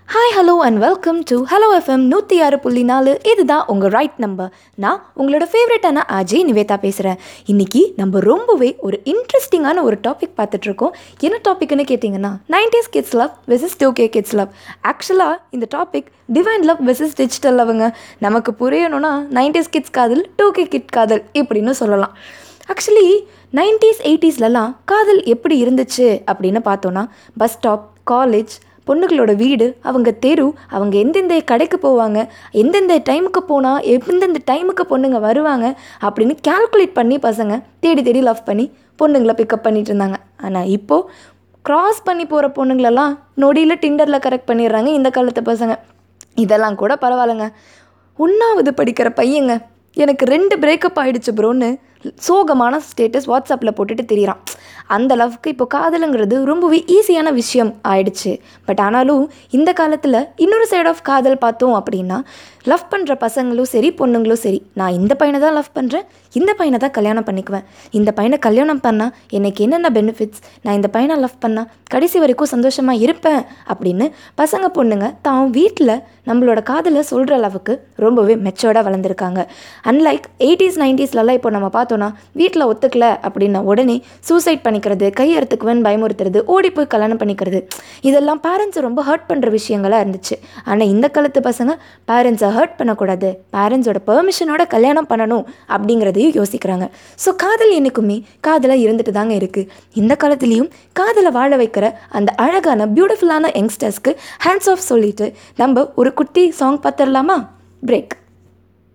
hi hello and welcome to hello FM நூற்றி ஆறு புள்ளி நாலு இதுதான் உங்கள் ரைட் நம்பர் நான் உங்களோட ஃபேவரட்டான அஜய் நிவேதா பேசுகிறேன் இன்றைக்கி நம்ம ரொம்பவே ஒரு இன்ட்ரெஸ்டிங்கான ஒரு டாபிக் பார்த்துட்ருக்கோம் என்ன டாபிக்னு கேட்டிங்கன்னா nineties kids love versus two K kids love ஆக்சுவலாக இந்த topic divine love versus digital லவ்ங்க நமக்கு புரியணும்னா நைன்டிஸ் கிட்ஸ் காதல் டூ கே கிட் காதல் இப்படின்னு சொல்லலாம் ஆக்சுவலி நைன்டிஸ் எயிட்டிஸ்லலாம் காதல் எப்படி இருந்துச்சு அப்படின்னு பார்த்தோன்னா பஸ் ஸ்டாப் காலேஜ் பொண்ணுகளோட வீடு அவங்க தெரு அவங்க எந்தெந்த கடைக்கு போவாங்க எந்தெந்த டைமுக்கு போனால் எந்தெந்த டைமுக்கு பொண்ணுங்க வருவாங்க அப்படின்னு கால்குலேட் பண்ணி பசங்க தேடி தேடி லவ் பண்ணி பொண்ணுங்களை பிக்கப் பண்ணிட்டு இருந்தாங்க ஆனால் இப்போது க்ராஸ் பண்ணி போகிற பொண்ணுங்களெல்லாம் நொடியில் டிண்டரில் கரெக்ட் பண்ணிடுறாங்க இந்த காலத்து பசங்க இதெல்லாம் கூட பரவாயில்லைங்க ஒன்றாவது படிக்கிற பையங்க எனக்கு ரெண்டு பிரேக்கப் ஆகிடுச்சு ப்ரோன்னு சோகமான ஸ்டேட்டஸ் வாட்ஸ்அப்பில் போட்டுட்டு தெரியுறான் அந்த லவ்க்கு இப்போ காதலுங்கிறது ரொம்பவே ஈஸியான விஷயம் ஆயிடுச்சு பட் ஆனாலும் இந்த காலத்தில் இன்னொரு சைட் ஆஃப் காதல் பார்த்தோம் அப்படின்னா லவ் பண்ணுற பசங்களும் சரி பொண்ணுங்களும் சரி நான் இந்த பையனை தான் லவ் பண்ணுறேன் இந்த பையனை தான் கல்யாணம் பண்ணிக்குவேன் இந்த பையனை கல்யாணம் பண்ணால் எனக்கு என்னென்ன பெனிஃபிட்ஸ் நான் இந்த பையனை லவ் பண்ணால் கடைசி வரைக்கும் சந்தோஷமாக இருப்பேன் அப்படின்னு பசங்க பொண்ணுங்க தான் வீட்டில் நம்மளோட காதலை சொல்கிற அளவுக்கு ரொம்பவே மெச்சோர்டாக வளர்ந்துருக்காங்க அன்லைக் எயிட்டிஸ் நைன்டிஸ்லலாம் இப்போ நம்ம பார்த்தோன்னா வீட்டில் ஒத்துக்கல அப்படின்ன உடனே சூசைட் பண்ணிக்கிறது கையெழுத்துக்குவேன் பயமுறுத்துறது ஓடி போய் கல்யாணம் பண்ணிக்கிறது இதெல்லாம் பேரண்ட்ஸை ரொம்ப ஹர்ட் பண்ணுற விஷயங்களாக இருந்துச்சு ஆனால் இந்த காலத்து பசங்க பேரண்ட்ஸை ஹர்ட் பண்ணக்கூடாது பேரண்ட்ஸோட பெர்மிஷனோட கல்யாணம் பண்ணணும் அப்படிங்கிறதையும் யோசிக்கிறாங்க ஸோ காதல் என்னைக்குமே காதலாக இருந்துட்டு தாங்க இருக்குது இந்த காலத்துலேயும் காதலை வாழ வைக்கிற அந்த அழகான பியூட்டிஃபுல்லான யங்ஸ்டர்ஸ்க்கு ஹேண்ட்ஸ் ஆஃப் சொல்லிட்டு நம்ம ஒரு குட்டி சாங் பார்த்துடலாமா பிரேக்